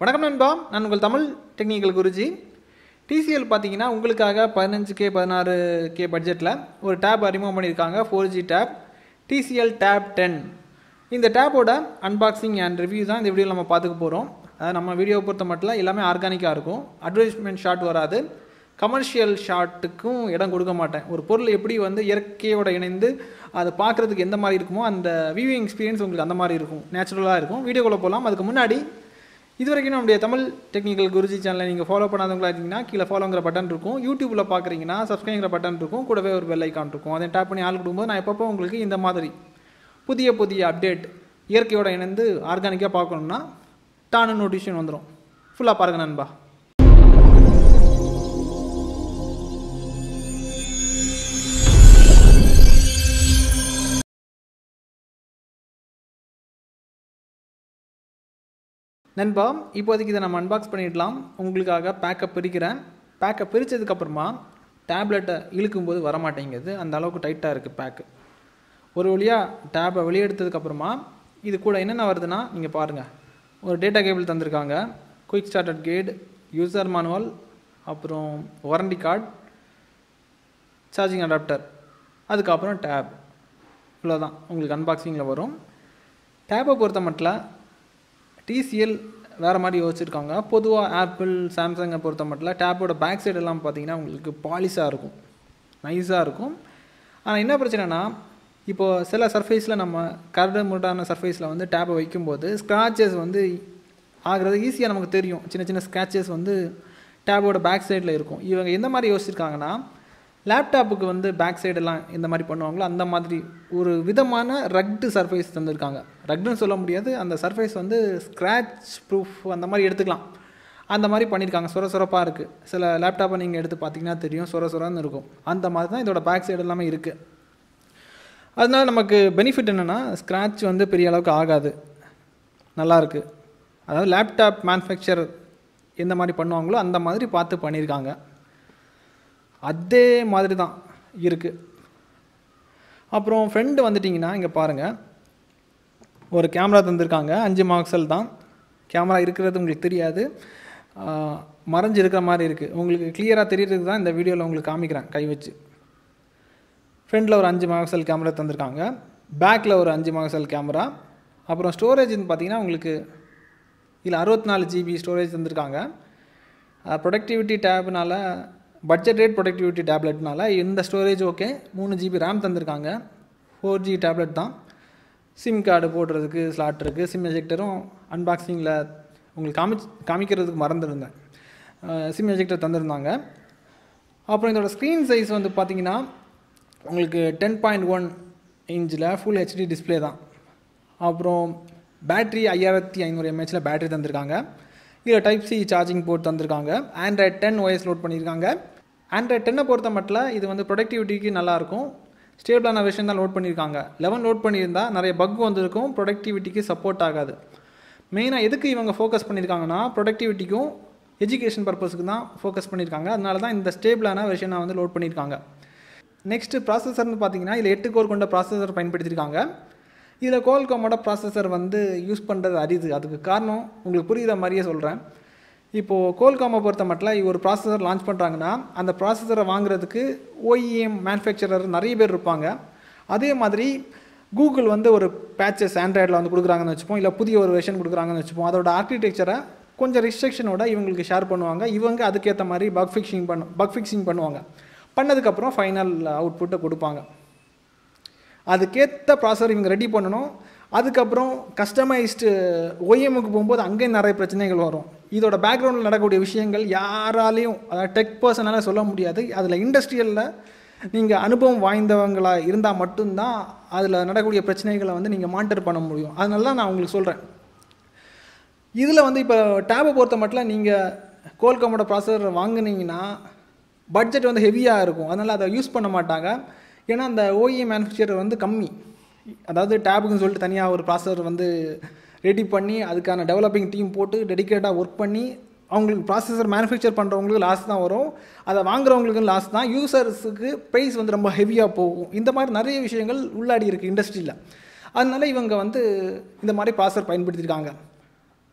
வணக்கம் நண்பா நான் உங்கள் தமிழ் டெக்னிக்கல் குருஜி டிசிஎல் பார்த்தீங்கன்னா உங்களுக்காக பதினஞ்சு கே பதினாறு கே பட்ஜெட்டில் ஒரு டேப் அறிமுகம் பண்ணியிருக்காங்க four G tab TCL tab ten இந்த டேப்போட அன்பாக்சிங் அண்ட் ரிவ்யூ தான் இந்த வீடியோவில் நம்ம பார்த்துக்க போகிறோம் அதாவது நம்ம வீடியோவை பொறுத்த மட்டும் எல்லாமே ஆர்கானிக்காக இருக்கும் அட்வர்டைஸ்மெண்ட் ஷாட் வராது கமர்ஷியல் ஷாட்டுக்கும் இடம் கொடுக்க மாட்டேன் ஒரு பொருள் எப்படி வந்து இயற்கையோட இணைந்து அதை பார்க்குறதுக்கு எந்த மாதிரி இருக்குமோ அந்த வியூவிங் எக்ஸ்பீரியன்ஸ் உங்களுக்கு அந்த மாதிரி இருக்கும் நேச்சுரலாக இருக்கும் வீடியோக்குள்ளே போகலாம் அதுக்கு முன்னாடி இது வரைக்கும் நம்முடைய தமிழ் டெக்னிக்கல் குருஜி சேனலை நீங்கள் ஃபாலோ பண்ணாதவங்களா இருந்தீங்கன்னா கீழே ஃபாலோங்கிற பட்டன் இருக்கும் யூடியூப்பில் பார்க்குறீங்கன்னா சப்ஸ்கிரைங்கிற பட்டன் இருக்கும் கூடவே ஒரு பெல் ஐக்கான் இருக்கும் அதை டேப் பண்ணி ஆள் கொடுக்கும்போது நான் எப்பப்போ உங்களுக்கு இந்த மாதிரி புதிய புதிய அப்டேட் இயற்கையோட இணைந்து ஆர்கானிக்காக பார்க்கணுன்னா டானு நோட்டிஃபிகேஷன் வந்துடும் ஃபுல்லாக பாருங்க நண்பா நண்பா இப்போதைக்கு இதை நம்ம அன்பாக்ஸ் பண்ணிடலாம் உங்களுக்காக பேக்கப் பிரிக்கிறேன் பேக்கப் பிரித்ததுக்கப்புறமா டேப்லெட்டை இழுக்கும்போது வரமாட்டேங்குது அந்த அளவுக்கு டைட்டாக இருக்குது பேக்கு ஒரு வழியாக டேப்பை வெளியே எடுத்ததுக்கப்புறமா இது கூட என்னென்ன வருதுன்னா நீங்கள் பாருங்கள் ஒரு டேட்டா கேபிள் தந்திருக்காங்க quick started guide user manual அப்புறம் வாரண்டி கார்டு சார்ஜிங் அடாப்டர் அதுக்கப்புறம் டேப் இவ்வளோதான் உங்களுக்கு அன்பாக்சிங்கில் வரும் டேப்பை பொறுத்த மட்டும் டிசிஎல் வேறு மாதிரி யோசிச்சிருக்காங்க பொதுவாக ஆப்பிள் சாம்சங்கை பொறுத்த மட்டும் டேப்போட பேக் சைடு எல்லாம் பார்த்தீங்கன்னா உங்களுக்கு பாலிஷாக இருக்கும் நைஸாக இருக்கும் ஆனால் என்ன பிரச்சனைனா இப்போது சில சர்ஃபேஸில் நம்ம கரடு முரடான சர்ஃபேஸில் வந்து டேப்பை வைக்கும்போது ஸ்க்ராச்சஸ் வந்து ஆகிறது ஈஸியாக நமக்கு தெரியும் சின்ன சின்ன ஸ்க்ராச்சஸ் வந்து டேப்போட பேக் சைடில் இருக்கும் இவங்க எந்த மாதிரி யோசிச்சிருக்காங்கன்னா லேப்டாப்புக்கு வந்து பேக் சைடெல்லாம் இந்த மாதிரி பண்ணுவாங்களோ அந்த மாதிரி ஒரு விதமான ரக்டு சர்ஃபேஸ் தந்திருக்காங்க ரக்டுன்னு சொல்ல முடியாது அந்த சர்ஃபேஸ் வந்து ஸ்க்ராட்ச் ப்ரூஃப் அந்த மாதிரி எடுத்துக்கலாம் அந்த மாதிரி பண்ணியிருக்காங்க சொர சொரப்பாக இருக்குது சில லேப்டாப்பை நீங்கள் எடுத்து பார்த்தீங்கன்னா தெரியும் சொர சொரன்னு இருக்கும் அந்த மாதிரி தான் இதோட பேக் சைடு எல்லாமே இருக்குது அதனால் நமக்கு பெனிஃபிட் என்னென்னா ஸ்க்ராட்ச் வந்து பெரிய அளவுக்கு ஆகாது நல்லாயிருக்கு அதாவது லேப்டாப் மேனுஃபேக்சர் எந்த மாதிரி பண்ணுவாங்களோ அந்த மாதிரி பார்த்து பண்ணியிருக்காங்க அதே மாதிரி தான் இருக்குது அப்புறம் ஃப்ரெண்டு வந்துட்டிங்கன்னா இங்கே பாருங்கள் ஒரு கேமரா தந்திருக்காங்க அஞ்சு மார்க்சல் தான் கேமரா இருக்கிறது உங்களுக்கு தெரியாது மறைஞ்சு இருக்கிற மாதிரி இருக்குது உங்களுக்கு கிளியராக தெரியறதுக்கு தான் இந்த வீடியோவில் உங்களுக்கு காமிக்கிறேன் கை வச்சு ஃப்ரண்டில் ஒரு அஞ்சு மெகாசல் கேமரா தந்திருக்காங்க பேக்கில் ஒரு அஞ்சு மெகாசல் கேமரா அப்புறம் ஸ்டோரேஜ்னு பார்த்தீங்கன்னா உங்களுக்கு இதில் அறுபத்தி நாலு ஜிபி ஸ்டோரேஜ் தந்திருக்காங்க ப்ரொடக்டிவிட்டி டேப்னால பட்ஜெட் ரேட் ப்ரொடக்டிவிட்டி டேப்லெட்னால இந்த ஸ்டோரேஜ் ஓகே மூணு ஜிபி ரேம் தந்திருக்காங்க ஃபோர் ஜி டேப்லெட் தான் சிம் கார்டு போடுறதுக்கு ஸ்லாட் இருக்குது சிம் எஜெக்டரும் அன்பாக்சிங்கில் உங்களுக்கு காமி காமிக்கிறதுக்கு மறந்துருந்தேன் சிம் எஜெக்டர் தந்திருந்தாங்க அப்புறம் இதோட ஸ்க்ரீன் சைஸ் வந்து பார்த்திங்கன்னா உங்களுக்கு டென் பாயிண்ட் ஒன் இன்ச்சில் ஃபுல் ஹெச்டி டிஸ்பிளே தான் அப்புறம் பேட்ரி ஐயாயிரத்தி ஐநூறு எம்ஹெச்சில் பேட்ரி தந்திருக்காங்க இதில் டைப் சி சார்ஜிங் போர்ட் தந்திருக்காங்க ஆண்ட்ராய்ட் டென் ஒய்எஸ் லோட் பண்ணியிருக்காங்க ஆண்ட்ராய்ட் டென்னை பொறுத்த மட்டும் இது வந்து ப்ரொடக்டிவிட்டிக்கு நல்லாயிருக்கும் ஸ்டேபிளான விஷயம் தான் லோட் பண்ணியிருக்காங்க லெவன் லோட் பண்ணியிருந்தால் நிறைய பக் வந்திருக்கும் ப்ரொடக்டிவிட்டிக்கு சப்போர்ட் ஆகாது மெயினாக எதுக்கு இவங்க ஃபோக்கஸ் பண்ணியிருக்காங்கன்னா ப்ரொடக்டிவிட்டிக்கும் எஜுகேஷன் பர்பஸுக்கு தான் ஃபோக்கஸ் பண்ணியிருக்காங்க அதனால தான் இந்த ஸ்டேபிளான விஷயம் வந்து லோட் பண்ணியிருக்காங்க நெக்ஸ்ட்டு ப்ராசஸர்னு பார்த்தீங்கன்னா இதில் எட்டு கோர் கொண்ட ப்ராசஸர் பயன்படுத்தியிருக்காங்க இதில் கோல்காமோட ப்ராசஸர் வந்து யூஸ் பண்ணுறது அரிது அதுக்கு காரணம் உங்களுக்கு புரிகிற மாதிரியே சொல்கிறேன் இப்போது கோல்காமை பொறுத்த மட்டும் ஒரு ப்ராசஸர் லான்ச் பண்ணுறாங்கன்னா அந்த ப்ராசஸரை வாங்குறதுக்கு ஓஇஎம் மேனுஃபேக்சரர் நிறைய பேர் இருப்பாங்க அதே மாதிரி கூகுள் வந்து ஒரு பேச்சஸ் ஆண்ட்ராய்டில் வந்து கொடுக்குறாங்கன்னு வச்சுப்போம் இல்லை புதிய ஒரு வெர்ஷன் கொடுக்குறாங்கன்னு வச்சுப்போம் அதோட ஆர்கிடெக்சரை கொஞ்சம் ரிஸ்ட்ரிக்ஷனோட இவங்களுக்கு ஷேர் பண்ணுவாங்க இவங்க அதுக்கேற்ற மாதிரி பக் ஃபிக்ஸிங் பண்ணு பக் ஃபிக்ஸிங் பண்ணுவாங்க பண்ணதுக்கப்புறம் ஃபைனல் அவுட்புட்டை கொடுப்பாங்க அதுக்கேற்ற ப்ராசஸர் இவங்க ரெடி பண்ணணும் அதுக்கப்புறம் கஸ்டமைஸ்டு ஓஎம்முக்கு போகும்போது அங்கேயும் நிறைய பிரச்சனைகள் வரும் இதோட பேக்ரவுண்டில் நடக்கக்கூடிய விஷயங்கள் யாராலையும் அதாவது டெக் பர்சனால் சொல்ல முடியாது அதில் இண்டஸ்ட்ரியலில் நீங்கள் அனுபவம் வாய்ந்தவங்களாக இருந்தால் மட்டும்தான் அதில் நடக்கக்கூடிய பிரச்சனைகளை வந்து நீங்கள் மானிட்டர் பண்ண முடியும் அதனால தான் நான் உங்களுக்கு சொல்கிறேன் இதில் வந்து இப்போ டேபை பொறுத்த மட்டும் நீங்கள் கோல்கமோட ப்ராசஸர் வாங்கினீங்கன்னா பட்ஜெட் வந்து ஹெவியாக இருக்கும் அதனால் அதை யூஸ் பண்ண மாட்டாங்க ஏன்னா அந்த ஓஇஎம் மேனுஃபேக்சரர் வந்து கம்மி அதாவது டேபுக்குன்னு சொல்லிட்டு தனியாக ஒரு ப்ராசஸர் வந்து ரெடி பண்ணி அதுக்கான டெவலப்பிங் டீம் போட்டு டெடிக்கேட்டாக ஒர்க் பண்ணி அவங்களுக்கு ப்ராசஸர் மேனுஃபேக்சர் பண்ணுறவங்களுக்கு லாஸ் தான் வரும் அதை வாங்குறவங்களுக்கு லாஸ் தான் யூசர்ஸுக்கு ப்ரைஸ் வந்து ரொம்ப ஹெவியாக போகும் இந்த மாதிரி நிறைய விஷயங்கள் உள்ளாடி இருக்குது இண்டஸ்ட்ரியில் அதனால இவங்க வந்து இந்த மாதிரி ப்ராசஸர் பயன்படுத்தியிருக்காங்க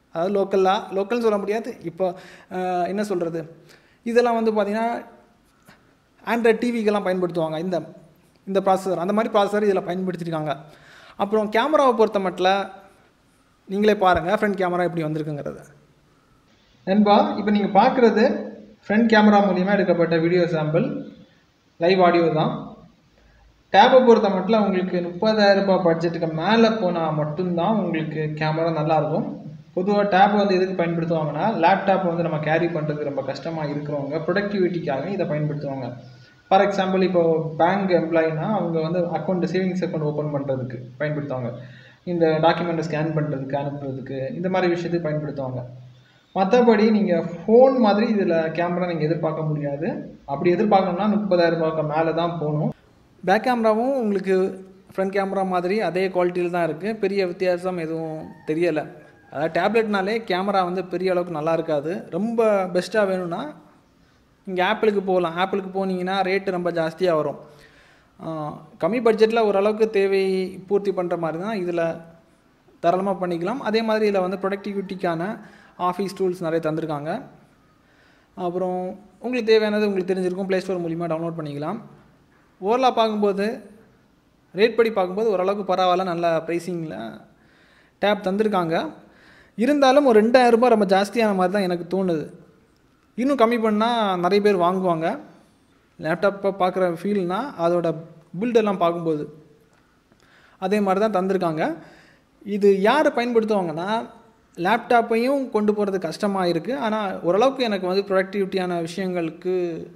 அதாவது லோக்கலாக லோக்கல்னு சொல்ல முடியாது இப்போ அஹ், என்ன சொல்கிறது இதெல்லாம் வந்து பார்த்திங்கன்னா ஆண்ட்ராய்ட் டிவிக்கெல்லாம் பயன்படுத்துவாங்க இந்த இந்த ப்ராசஸர் அந்த மாதிரி ப்ராசஸர் இதில் பயன்படுத்தியிருக்காங்க அப்புறம் கேமராவை பொறுத்த மட்டும் நீங்களே பாருங்கள் ஃப்ரண்ட் கேமரா எப்படி வந்திருக்குங்கிறது நண்பா இப்போ நீங்கள் பார்க்குறது ஃப்ரண்ட் கேமரா மூலியமாக எடுக்கப்பட்ட வீடியோ சாம்பிள் லைவ் ஆடியோ தான் டேபை பொறுத்த மட்டும் உங்களுக்கு முப்பதாயிரம் ரூபாய் பட்ஜெட்டுக்கு மேலே போனால் மட்டும்தான் உங்களுக்கு கேமரா நல்லாயிருக்கும் பொதுவாக டேப் வந்து எதுக்கு பயன்படுத்துவாங்கன்னா லேப்டாப் வந்து நம்ம கேரி பண்ணுறதுக்கு ரொம்ப கஷ்டமாக இருக்கிறவங்க ப்ரொடக்டிவிட்டிக்காக இதை பயன்படுத்துவாங்க ஃபார் எக்ஸாம்பிள் இப்போ பேங்க் எம்ப்ளாயினா அவங்க வந்து அக்கௌண்ட் சேவிங்ஸ் அக்கௌண்ட் ஓப்பன் பண்ணுறதுக்கு பயன்படுத்துவாங்க இந்த டாக்குமெண்ட்டை ஸ்கேன் பண்ணுறதுக்கு அனுப்புறதுக்கு இந்த மாதிரி விஷயத்துக்கு பயன்படுத்துவாங்க மற்றபடி நீங்கள் ஃபோன் மாதிரி இதில் கேமரா நீங்கள் எதிர்பார்க்க முடியாது அப்படி எதிர்பார்க்கணும்னா முப்பதாயிரம் ரூபாய்க்கு மேலே தான் போகணும் பேக் கேமராவும் உங்களுக்கு ஃப்ரண்ட் கேமரா மாதிரி அதே குவாலிட்டியில் தான் இருக்குது பெரிய வித்தியாசம் எதுவும் தெரியலை அதாவது டேப்லெட்னாலே கேமரா வந்து பெரிய அளவுக்கு நல்லா இருக்காது ரொம்ப பெஸ்ட்டாக வேணும்னா நீங்கள் ஆப்பிளுக்கு போகலாம் ஆப்பிளுக்கு போனீங்கன்னா ரேட்டு ரொம்ப ஜாஸ்தியாக வரும் ஆஹ் கம்மி பட்ஜெட்டில் ஓரளவுக்கு தேவை பூர்த்தி பண்ணுற மாதிரி தான் இதில் தாராளமாக பண்ணிக்கலாம் அதே மாதிரி இதில் வந்து ப்ரொடக்டிவிட்டிக்கான ஆஃபீஸ் டூல்ஸ் நிறைய தந்திருக்காங்க அப்புறம் உங்களுக்கு தேவையானது உங்களுக்கு தெரிஞ்சிருக்கும் ப்ளே ஸ்டோர் மூலிமா டவுன்லோட் பண்ணிக்கலாம் ஓவரலாக பார்க்கும்போது ரேட் படி பார்க்கும்போது ஓரளவுக்கு பரவாயில்ல நல்ல ப்ரைஸிங்கில் டேப் தந்திருக்காங்க இருந்தாலும் ஒரு ரெண்டாயிரம் ரூபாய் ரொம்ப ஜாஸ்தியான மாதிரி தான் எனக்கு தோணுது இன்னும் கம்மி பண்ணால் நிறைய பேர் வாங்குவாங்க லேப்டாப்பை பார்க்குற ஃபீல்னா அதோட பில்டெல்லாம் பார்க்கும்போது அதே மாதிரி தான் தந்திருக்காங்க இது யார் பயன்படுத்துவாங்கன்னா லேப்டாப்பையும் கொண்டு போகிறது கஷ்டமாக இருக்குது ஆனால் ஓரளவுக்கு எனக்கு வந்து ப்ரொடக்டிவிட்டியான விஷயங்களுக்கு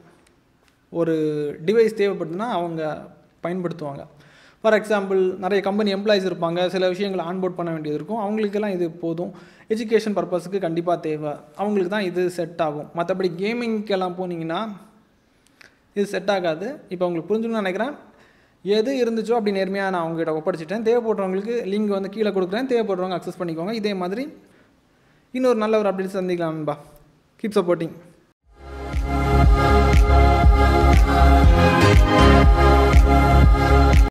ஒரு டிவைஸ் தேவைப்படுதுன்னா அவங்க பயன்படுத்துவாங்க ஃபார் எக்ஸாம்பிள் நிறைய கம்பெனி எம்ப்ளாயிஸ் இருப்பாங்க சில விஷயங்களை ஆன்போர்ட் பண்ண வேண்டியது இருக்கும் அவங்களுக்கெல்லாம் இது போதும் எஜுகேஷன் பர்பஸுக்கு கண்டிப்பாக தேவை அவங்களுக்கு தான் இது செட் ஆகும் மற்றபடி கேமிங்க்கெல்லாம் போனீங்கன்னா இது செட் ஆகாது இப்போ உங்களுக்கு புரிஞ்சுக்கணும்னு நினைக்கிறேன் எது இருந்துச்சோ அப்படி நேர்மையாக நான் அவங்ககிட்ட ஒப்படைச்சிட்டேன் தேவைப்படுறவங்களுக்கு லிங்க் வந்து கீழே கொடுக்குறேன் தேவைப்படுறவங்க அக்சஸ் பண்ணிக்கோங்க இதே மாதிரி இன்னொரு நல்ல ஒரு அப்டேட் சந்திக்கலாம் நண்பா கீப் சப்போர்ட்டிங் Thank you.